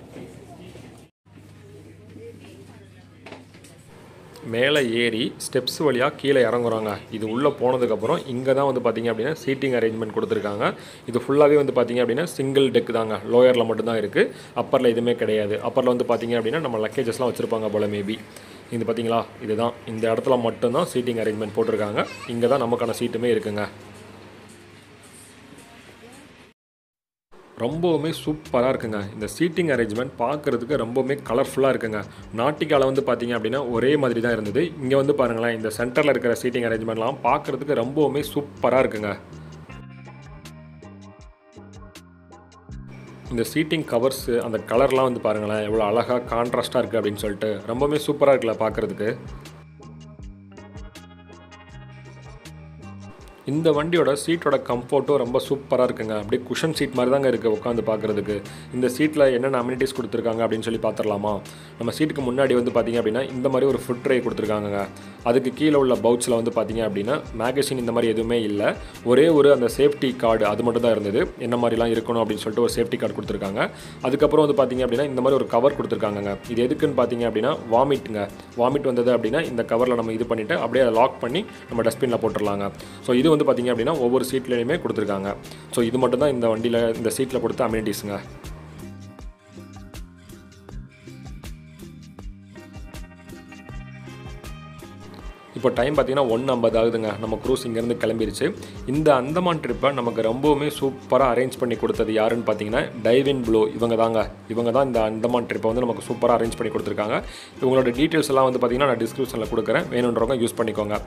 S1: மேலே ஏறி ஸ்டெப்ஸ் வழியாக கீழே இறங்குறாங்க இது உள்ளே போனதுக்கப்புறம் இங்கே தான் வந்து பார்த்திங்க அப்படின்னா சீட்டிங் அரேஞ்ச்மெண்ட் கொடுத்துருக்காங்க இது ஃபுல்லாகவே வந்து பார்த்திங்க அப்படின்னா சிங்கிள் டெக் தாங்க லோயரில் மட்டும்தான் இருக்குது அப்பரில் எதுவுமே கிடையாது அப்பரில் வந்து பார்த்திங்க அப்படின்னா நம்ம லக்கேஜஸ்லாம் வச்சுருப்பாங்க போல் மேபி இது பார்த்தீங்களா இதுதான் இந்த இடத்துல மட்டும்தான் சீட்டிங் அரேஞ்ச்மெண்ட் போட்டிருக்காங்க இங்கே தான் நமக்கான சீட்டுமே இருக்குங்க ரொம்பவுமே சூப்பராக இருக்குங்க இந்த சீட்டிங் அரேஞ்ச்மெண்ட் பார்க்குறதுக்கு ரொம்பவுமே கலர்ஃபுல்லாக இருக்குங்க நாட்டிக்கால வந்து பார்த்தீங்க அப்படின்னா ஒரே மாதிரி தான் இருந்தது இங்கே வந்து பாருங்களேன் இந்த சென்டரில் இருக்கிற சீட்டிங் அரேஞ்ச்மெண்ட்லாம் பார்க்குறதுக்கு ரொம்பவுமே சூப்பராக இருக்குங்க இந்த சீட்டிங் கவர்ஸு அந்த கலர்லாம் வந்து பாருங்களேன் எவ்வளோ அழகாக கான்ட்ராஸ்ட்டாக இருக்குது அப்படின்னு சொல்லிட்டு ரொம்பவுமே சூப்பராக இருக்குல்ல பார்க்குறதுக்கு இந்த வண்டியோட சீட்டோட கம்ஃபர்ட்டும் ரொம்ப சூப்பராக இருக்குங்க அப்படியே குஷன் சீட் மாதிரி தாங்க இருக்குது உட்காந்து பார்க்குறதுக்கு இந்த சீட்டில் என்னென்ன அம்யூனிட்டிஸ் கொடுத்துருக்காங்க அப்படின்னு சொல்லி பார்த்துடலாமா நம்ம சீட்டுக்கு முன்னாடி வந்து பார்த்திங்க அப்படின்னா இந்த மாதிரி ஒரு ஃபுட் ட்ரே கொடுத்துருக்காங்க அதுக்கு கீழே உள்ள பவுச்சில் வந்து பார்த்திங்க அப்படின்னா மேகசின் இந்த மாதிரி எதுவுமே இல்லை ஒரே ஒரு அந்த சேஃப்டி கார்டு அது மட்டும் தான் இருந்தது என்ன மாதிரிலாம் இருக்கணும் அப்படின்னு சொல்லிட்டு ஒரு சேஃப்டி கார்டு கொடுத்துருக்காங்க அதுக்கப்புறம் வந்து பார்த்திங்க அப்படின்னா இந்த மாதிரி ஒரு கவர் கொடுத்துருக்காங்க இது எதுக்குன்னு பார்த்தீங்க அப்படின்னா வாமிட்டுங்க வாமிட் வந்தது அப்படின்னா இந்த கவரில் நம்ம இது பண்ணிவிட்டு அப்படியே அதை லாக் பண்ணி நம்ம டஸ்ட்பினில் போட்டுடலாங்க ஸோ இது வந்து பார்த்திங்க அப்படின்னா ஒவ்வொரு சீட்லேயுமே கொடுத்துருக்காங்க ஸோ இது மட்டும் தான் இந்த வண்டியில் இந்த சீட்டில் கொடுத்த அம்யூனிட்டிஸுங்க இப்போ டைம் பார்த்தீங்கன்னா ஒன்று ஐம்பது ஆகுதுங்க நம்ம க்ரூஸ் இங்கேருந்து கிளம்பிருச்சு இந்த அந்தமான் ட்ரிப்பை நமக்கு ரொம்பவுமே சூப்பராக அரேஞ்ச் பண்ணி கொடுத்தது யாருன்னு பார்த்தீங்கன்னா டைவின் ப்ளூ இவங்க தாங்க இவங்க தான் இந்த அந்தமான் ட்ரிப்பை வந்து நமக்கு சூப்பராக அரேஞ்ச் பண்ணி கொடுத்துருக்காங்க இவங்களோட டீட்டெயில்ஸ் எல்லாம் வந்து பார்த்தீங்கன்னா நான் டிஸ்கிரிப்ஷனில் கொடுக்குறேன் வேணுன்றவங்க யூஸ் பண்ணிக்கோங்க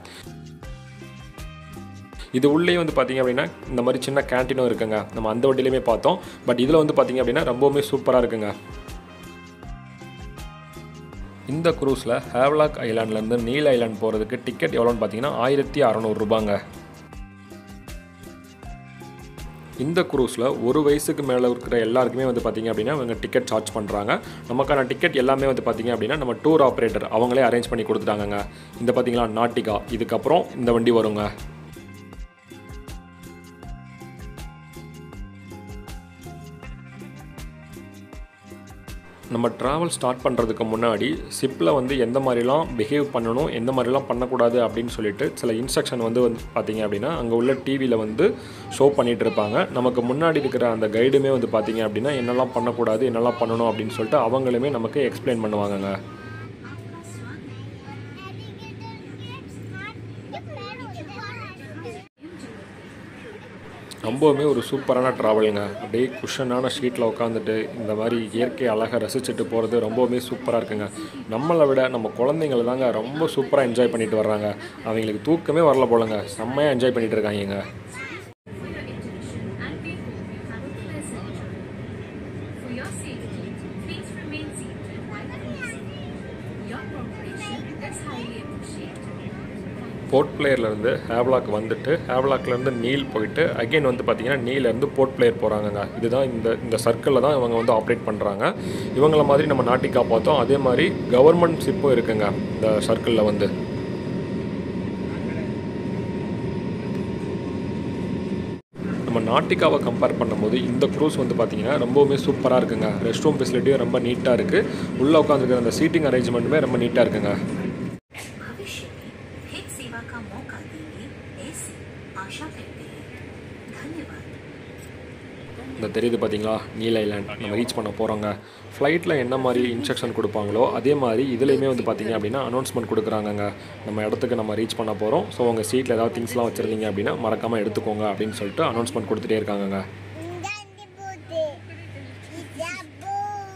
S1: இது உள்ளே வந்து பார்த்திங்க அப்படின்னா இந்த மாதிரி சின்ன கேன்டீனும் இருக்குங்க நம்ம அந்த வண்டியிலையுமே பார்த்தோம் பட் இதில் வந்து பார்த்திங்க அப்படின்னா ரொம்பவுமே சூப்பராக இருக்குங்க இந்த குரூஸில் ஹேவ்லாக் ஐலாண்ட்லேருந்து நீல் ஐலாண்ட் போகிறதுக்கு டிக்கெட் எவ்வளோன்னு பார்த்தீங்கன்னா ஆயிரத்தி அறநூறுபாங்க இந்த குரூஸில் ஒரு வயசுக்கு மேலே இருக்கிற எல்லாருக்குமே வந்து பார்த்திங்க அப்படின்னா இவங்க டிக்கெட் சார்ஜ் பண்ணுறாங்க நமக்கான டிக்கெட் எல்லாமே வந்து பார்த்திங்க அப்படின்னா நம்ம டூர் ஆப்ரேட்டர் அவங்களே அரேஞ்ச் பண்ணி கொடுத்துட்டாங்கங்க இந்த பார்த்தீங்களா நாட்டிகா இதுக்கப்புறம் இந்த வண்டி வருங்க நம்ம ட்ராவல் ஸ்டார்ட் பண்ணுறதுக்கு முன்னாடி ஷிப்பில் வந்து எந்த மாதிரிலாம் பிஹேவ் பண்ணணும் எந்த மாதிரிலாம் பண்ணக்கூடாது அப்படின்னு சொல்லிட்டு சில இன்ஸ்ட்ரக்ஷன் வந்து வந்து பார்த்தீங்க அப்படின்னா அங்கே உள்ள டிவியில் வந்து ஷோ பண்ணிகிட்டு இருப்பாங்க நமக்கு முன்னாடி இருக்கிற அந்த கைடுமே வந்து பார்த்தீங்க அப்படின்னா என்னெல்லாம் பண்ணக்கூடாது என்னெல்லாம் பண்ணணும் அப்படின்னு சொல்லிட்டு அவங்களுமே நமக்கு எக்ஸ்பிளைன் பண்ணுவாங்கங்க ரொம்பவுமே ஒரு சூப்பரான ட்ராவலுங்க அப்படியே குஷனான ஷீட்டில் உட்காந்துட்டு இந்த மாதிரி இயற்கை அழகாக ரசிச்சுட்டு போகிறது ரொம்பவுமே சூப்பராக இருக்குங்க நம்மளை விட நம்ம குழந்தைங்கள தாங்க ரொம்ப சூப்பராக என்ஜாய் பண்ணிட்டு வர்றாங்க அவங்களுக்கு தூக்கமே வரல போலங்க செம்மையாக என்ஜாய் பண்ணிட்டு இருக்காங்க
S3: For your attention and we hope you have a pleasant journey. For your safety, please remain seated while cruising. Your cooperation is highly appreciated.
S1: Port பிளேயர்லேருந்து ஹேவ்லாக் வந்துட்டு ஹேவ்லாக்லேருந்து நீல் போயிட்டு அகைன் வந்து பார்த்தீங்கன்னா நீலேருந்து போர்ட் பிளேயர் போகிறாங்கங்க இதுதான் இந்த இந்த சர்க்கிளில் தான் இவங்க வந்து ஆப்ரேட் பண்ணுறாங்க இவங்கள மாதிரி நம்ம நாட்டிக்கா பார்த்தோம் அதே மாதிரி கவர்மெண்ட் ஷிப்பும் இருக்குங்க இந்த சர்க்கிளில் வந்து நம்ம நாட்டிக்காவை கம்பேர் பண்ணும்போது இந்த க்ரூஸ் வந்து பார்த்தீங்கன்னா ரொம்பவுமே சூப்பராக இருக்குங்க ரெஸ்ட் ரூம் ஃபெசிலிட்டியும் ரொம்ப நீட்டாக இருக்குது உள்ளே உட்காந்துருக்கிற அந்த சீட்டிங் அரேஞ்ச்மெண்ட்டுமே ரொம்ப நீட்டாக இருக்குங்க
S4: भविष्य में फिर सेवा का मौका देंगे ऐसी आशा करते हैं धन्यवाद
S1: இந்த தெரியுது பார்த்தீங்களா நீல் ஐலாண்ட் நம்ம ரீச் பண்ண போகிறோங்க ஃப்ளைட்டில் என்ன மாதிரி இன்ஸ்ட்ரக்ஷன் கொடுப்பாங்களோ அதே மாதிரி இதுலேயுமே வந்து பார்த்தீங்க அப்படின்னா அனௌன்ஸ்மெண்ட் கொடுக்குறாங்கங்க நம்ம இடத்துக்கு நம்ம ரீச் பண்ண போகிறோம் ஸோ உங்கள் சீட்டில் ஏதாவது திங்ஸ்லாம் வச்சுருந்தீங்க அப்படின்னா மறக்காமல் எடுத்துக்கோங்க அப்படின்னு சொல்லிட்டு அனௌன்ஸ்மெண்ட் கொடுத்துட்டே இருக்காங்கங்க
S5: Inganti putih. Hijau.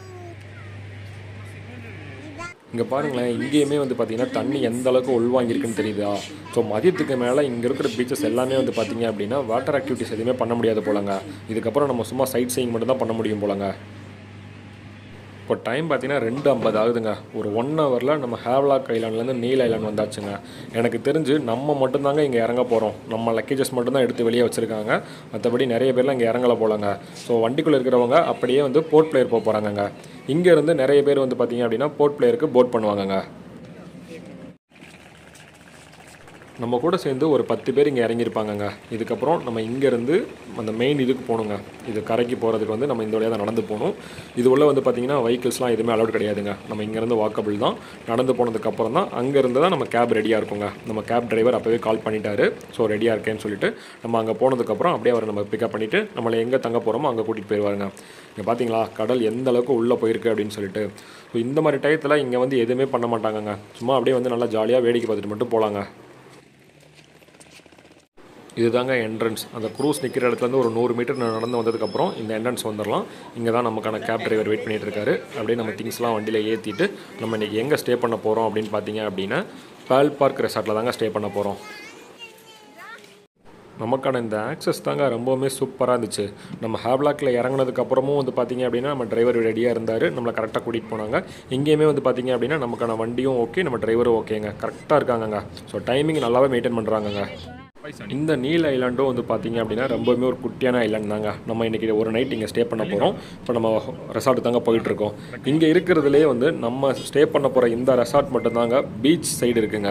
S1: இங்கே பாருங்களேன் இங்கேயுமே வந்து பார்த்தீங்கன்னா தண்ணி எந்த அளவுக்கு உள்வாங்கியிருக்குன்னு தெரியுதா ஸோ மதியத்துக்கு மேலே இங்கே இருக்கிற பீச்சஸ் எல்லாமே வந்து பார்த்தீங்க அப்படின்னா வாட்டர் ஆக்டிவிட்டிஸ் எதுவுமே பண்ண முடியாது போலங்க இதுக்கப்புறம் நம்ம சும்மா சைட் சீயிங் மட்டும் தான் பண்ண முடியும் போலங்க இப்போ டைம் பார்த்தீங்கன்னா ரெண்டு ஐம்பது ஆகுதுங்க ஒரு ஒன் ஹவரில் நம்ம ஹேவ்லாக் ஐலாண்ட்லேருந்து நீல் ஐலாண்ட் வந்தாச்சுங்க எனக்கு தெரிஞ்சு நம்ம மட்டும்தாங்க இங்கே இறங்க போகிறோம் நம்ம லக்கேஜஸ் மட்டும்தான் எடுத்து வெளியே வச்சுருக்காங்க மற்றபடி நிறைய பேர்லாம் இங்கே இறங்கல போலங்க ஸோ வண்டிக்குள்ளே இருக்கிறவங்க அப்படியே வந்து போர்ட் பிளேயர் போக போகிறாங்கங்க இங்கேருந்து நிறைய பேர் வந்து பார்த்தீங்க அப்படின்னா போர்ட் பிளேயருக்கு போட் பண்ணுவாங்கங்க நம்ம கூட சேர்ந்து ஒரு பத்து பேர் இங்கே இறங்கியிருப்பாங்கங்க இதுக்கப்புறம் நம்ம இங்கேருந்து அந்த மெயின் இதுக்கு போகணுங்க இது கரைக்கு போகிறதுக்கு வந்து நம்ம இந்த வழியாக தான் நடந்து போகணும் இது உள்ள வந்து பார்த்திங்கன்னா வெஹிக்கிள்ஸ்லாம் எதுவுமே அலௌட் கிடையாதுங்க நம்ம இங்கேருந்து வாக்கபிள் தான் நடந்து போனதுக்கப்புறம் தான் அங்கேருந்து தான் நம்ம கேப் ரெடியாக இருக்குங்க நம்ம கேப் டிரைவர் அப்போவே கால் பண்ணிட்டாரு ஸோ ரெடியாக இருக்கேன்னு சொல்லிட்டு நம்ம அங்கே போனதுக்கப்புறம் அப்படியே அவர் நம்ம பிக்கப் பண்ணிவிட்டு நம்மளை எங்கே தங்க போகிறோமோ அங்கே கூட்டிகிட்டு போயிடுவாருங்க இங்கே பார்த்தீங்களா கடல் எந்த அளவுக்கு உள்ளே போயிருக்கு அப்படின்னு சொல்லிட்டு ஸோ இந்த மாதிரி டயத்தில் இங்கே வந்து எதுவுமே பண்ண மாட்டாங்கங்க சும்மா அப்படியே வந்து நல்லா ஜாலியாக வேடிக்கை பார்த்துட்டு மட்டும் போகலாங்க இதுதாங்க என்ட்ரன்ஸ் அந்த க்ரூஸ் நிற்கிற இடத்துலேருந்து ஒரு நூறு மீட்டர் நடந்து வந்ததுக்கப்புறம் இந்த என்ட்ரன்ஸ் வந்துடலாம் இங்கே தான் நமக்கான கேப் டிரைவர் வெயிட் பண்ணிட்டு இருக்காரு அப்படியே நம்ம திங்ஸ்லாம் வண்டியில் ஏற்றிட்டு நம்ம இன்றைக்கி எங்கே ஸ்டே பண்ண போகிறோம் அப்படின்னு பார்த்தீங்க அப்படின்னா பேல் பார்க் ரெசார்ட்டில் தாங்க ஸ்டே பண்ண போகிறோம் நமக்கான இந்த ஆக்சஸ் தாங்க ரொம்பவுமே சூப்பராக இருந்துச்சு நம்ம ஹேவ்லாக்கில் இறங்குனதுக்கு அப்புறமும் வந்து பார்த்தீங்க அப்படின்னா நம்ம டிரைவர் ரெடியாக இருந்தார் நம்மளை கரெக்டாக கூட்டிகிட்டு போனாங்க இங்கேயுமே வந்து பார்த்தீங்க அப்படின்னா நமக்கான வண்டியும் ஓகே நம்ம டிரைவரும் ஓகேங்க கரெக்டாக இருக்காங்கங்க ஸோ டைமிங் நல்லாவே மெயின்டைன் பண்ணுறாங்கங்க இந்த நீல் ஐலாண்டும் வந்து பார்த்தீங்க அப்படின்னா ரொம்பவுமே ஒரு குட்டியான ஐலாண்ட் தாங்க நம்ம இன்றைக்கி ஒரு நைட் இங்கே ஸ்டே பண்ண போகிறோம் இப்போ நம்ம ரெசார்ட் தாங்க போயிட்டுருக்கோம் இங்கே இருக்கிறதுலே வந்து நம்ம ஸ்டே பண்ண போகிற இந்த ரெசார்ட் மட்டும்தாங்க பீச் சைடு இருக்குங்க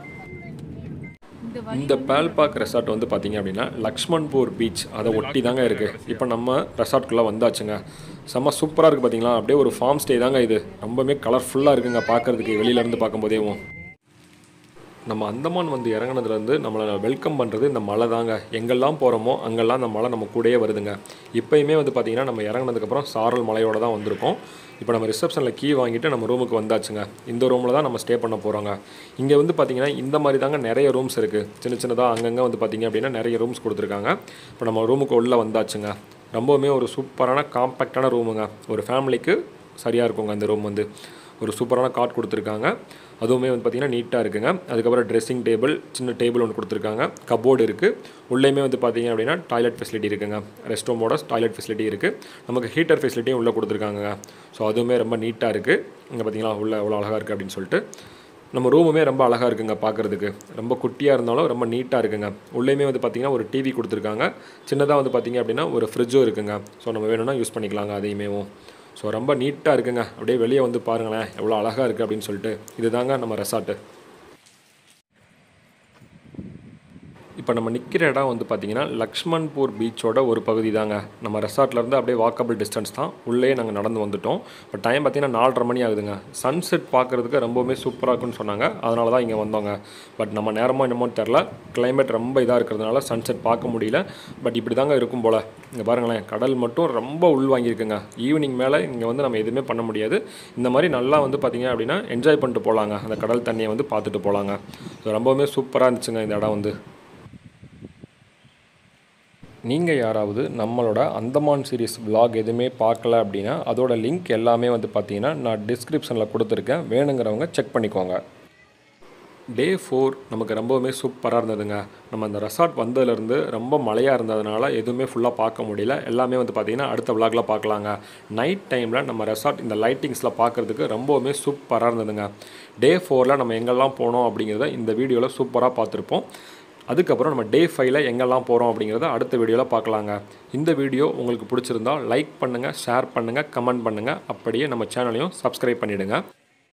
S1: இந்த பேல்பாக் ரெசார்ட் வந்து பார்த்தீங்க அப்படின்னா லக்ஷ்மண்பூர் பீச் அதை ஒட்டி தாங்க இருக்குது இப்போ நம்ம ரெசார்ட்குள்ளே வந்தாச்சுங்க செம்ம சூப்பராக இருக்குது பார்த்தீங்களா அப்படியே ஒரு ஃபார்ம் ஸ்டே தாங்க இது ரொம்பவுமே கலர்ஃபுல்லாக இருக்குங்க பார்க்குறதுக்கு வெளியிலேருந்து பார்க்கும்போதேவும் நம்ம அந்தமான் வந்து இறங்குனதுலேருந்து நம்மளை வெல்கம் பண்ணுறது இந்த மலை தாங்க எங்கெல்லாம் போகிறோமோ அங்கெல்லாம் அந்த மலை நம்ம கூடயே வருதுங்க இப்போயுமே வந்து பார்த்திங்கன்னா நம்ம இறங்குனதுக்கப்புறம் சாரல் மலையோட தான் வந்திருக்கோம் இப்போ நம்ம ரிசப்ஷனில் கீ வாங்கிட்டு நம்ம ரூமுக்கு வந்தாச்சுங்க இந்த ரூமில் தான் நம்ம ஸ்டே பண்ண போகிறோங்க இங்கே வந்து பார்த்திங்கன்னா இந்த மாதிரி தாங்க நிறைய ரூம்ஸ் இருக்குது சின்ன சின்னதாக அங்கங்கே வந்து பார்த்திங்க அப்படின்னா நிறைய ரூம்ஸ் கொடுத்துருக்காங்க இப்போ நம்ம ரூமுக்கு உள்ளே வந்தாச்சுங்க ரொம்பவுமே ஒரு சூப்பரான காம்பேக்டான ரூமுங்க ஒரு ஃபேமிலிக்கு சரியாக இருக்குங்க இந்த ரூம் வந்து ஒரு சூப்பரான காட் கொடுத்துருக்காங்க அதுவுமே வந்து பார்த்திங்கன்னா நீட்டாக இருக்குங்க அதுக்கப்புறம் ட்ரெஸ்ஸிங் டேபிள் சின்ன டேபிள் ஒன்று கொடுத்துருக்காங்க கபோர்டு இருக்குது உள்ளேயுமே வந்து பார்த்திங்க அப்படின்னா டாய்லெட் ஃபெசிலிட்டி இருக்குங்க ரெஸ்ட் ரூமோட டாய்லெட் ஃபெசிலிட்டி இருக்குது நமக்கு ஹீட்டர் ஃபெசிலிட்டியும் உள்ளே கொடுத்துருக்காங்க ஸோ அதுவுமே ரொம்ப நீட்டாக இருக்குது இங்கே பார்த்தீங்களா உள்ள எவ்வளோ அழகாக இருக்குது அப்படின்னு சொல்லிட்டு நம்ம ரூமுமே ரொம்ப அழகாக இருக்குங்க பார்க்குறதுக்கு ரொம்ப குட்டியாக இருந்தாலும் ரொம்ப நீட்டாக இருக்குங்க உள்ளேயுமே வந்து பார்த்திங்கன்னா ஒரு டிவி கொடுத்துருக்காங்க சின்னதாக வந்து பார்த்திங்க அப்படின்னா ஒரு ஃப்ரிட்ஜும் இருக்குங்க ஸோ நம்ம வேணும்னா யூஸ் பண்ணிக்கலாங்க அதையுமேவும் ஸோ ரொம்ப நீட்டாக இருக்குங்க அப்படியே வெளியே வந்து பாருங்களேன் எவ்வளோ அழகாக இருக்குது அப்படின்னு சொல்லிட்டு இதுதாங்க நம்ம ரெசார்ட்டு இப்போ நம்ம நிற்கிற இடம் வந்து பார்த்திங்கன்னா லக்ஷ்மண்பூர் பீச்சோட ஒரு பகுதி தாங்க நம்ம ரெசார்ட்லேருந்து அப்படியே வாக்கபிள் டிஸ்டன்ஸ் தான் உள்ளே நாங்கள் நடந்து வந்துட்டோம் இப்போ டைம் பார்த்தீங்கன்னா நாலரை மணி ஆகுதுங்க சன்செட் பார்க்குறதுக்கு ரொம்பவுமே சூப்பராக இருக்குன்னு சொன்னாங்க அதனால தான் இங்கே வந்தோங்க பட் நம்ம நேரமோ என்னமோ தெரில கிளைமேட் ரொம்ப இதாக இருக்கிறதுனால சன்செட் பார்க்க முடியல பட் இப்படி தாங்க இருக்கும் போல் இங்கே பாருங்களேன் கடல் மட்டும் ரொம்ப உள்வாங்கியிருக்குங்க ஈவினிங் மேலே இங்கே வந்து நம்ம எதுவுமே பண்ண முடியாது இந்த மாதிரி நல்லா வந்து பார்த்திங்க அப்படின்னா என்ஜாய் பண்ணிட்டு போகலாங்க அந்த கடல் தண்ணியை வந்து பார்த்துட்டு போகலாங்க ஸோ ரொம்பவுமே சூப்பராக இருந்துச்சுங்க இந்த இடம் வந்து நீங்கள் யாராவது நம்மளோட அந்தமான் சீரிஸ் vlog எதுவுமே பார்க்கல அப்படின்னா அதோட லிங்க் எல்லாமே வந்து பார்த்தீங்கன்னா நான் டிஸ்கிரிப்ஷனில் கொடுத்துருக்கேன் வேணுங்கிறவங்க செக் பண்ணிக்கோங்க டே ஃபோர் நமக்கு ரொம்பவுமே சூப்பராக இருந்ததுங்க நம்ம அந்த ரெசார்ட் வந்ததுலேருந்து ரொம்ப மழையாக இருந்ததுனால எதுவுமே ஃபுல்லாக பார்க்க முடியல எல்லாமே வந்து பார்த்திங்கன்னா அடுத்த விளாகில் பார்க்கலாங்க நைட் டைமில் நம்ம ரெசார்ட் இந்த லைட்டிங்ஸில் பார்க்குறதுக்கு ரொம்பவுமே சூப்பராக இருந்ததுங்க டே ஃபோரில் நம்ம எங்கெல்லாம் போனோம் அப்படிங்கிறத இந்த வீடியோவில் சூப்பராக பார்த்துருப்போம் அதுக்கப்புறம் நம்ம டே ஃபைவ்ல எங்கெல்லாம் போகிறோம் அப்படிங்கிறத அடுத்த வீடியோவில் பார்க்கலாங்க இந்த வீடியோ உங்களுக்கு பிடிச்சிருந்தா லைக் பண்ணுங்கள் ஷேர் பண்ணுங்கள் கமெண்ட் பண்ணுங்கள் அப்படியே நம்ம சேனலையும் சப்ஸ்கிரைப் பண்ணிவிடுங்க